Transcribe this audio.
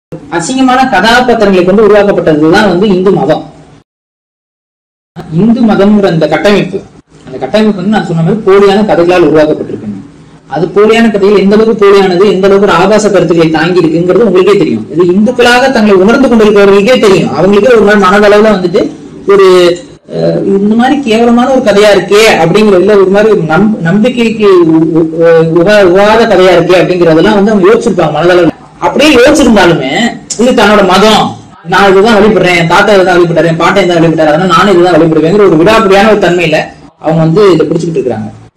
அசிங்கமான கதாபாத்திரங்களை கொண்டு உருவாக்கப்பட்டதுதான் வந்து இந்து மதம் இந்து மதம்ங்கிற அந்த கட்டமைப்பு அந்த கட்டமைப்பு வந்து நான் சொன்ன மாதிரி போலியான கதைகளால் உருவாக்கப்பட்டிருக்கு அது போலியான கதைகள் எந்த அளவுக்கு போலியானது எந்த அளவுக்கு ஒரு ஆபாச கருத்துக்களை தாங்கி இருக்குங்கிறது உங்களுக்கே தெரியும் இது இந்துக்களாக தங்களை உணர்ந்து கொண்டிருக்கிறவர்களுக்கே தெரியும் அவங்களுக்கே ஒரு மாதிரி மனதளவுல வந்துட்டு ஒரு அஹ், இந்த மாதிரி கேவலமான ஒரு கதையா இருக்கே அப்படிங்கிற இல்ல ஒரு மாதிரி ஒரு நம் நம்பிக்கைக்கு உ- உ- உகா- உகாத கதையா இருக்கே அப்படிங்கறதெல்லாம் வந்து அவங்க யோசிச்சிருப்பாங்க மனதளவுல அப்படியே யோசிச்சிருந்தாலுமே இது தன்னோட மதம் நான் இதுதான் வழிபடுறேன் என் தாத்தா இதுதான் வழிபட்டாரு என் பாட்டை இதுதான் வழிபட்டாரு அதனால நானும் இதுதான் வழிபடுவேங்கிற ஒரு விடாப்பிடியான ஒரு தன்மையில அவங்க வந்து இதை பிடிச்சிக்கிட்டு இருக்காங்க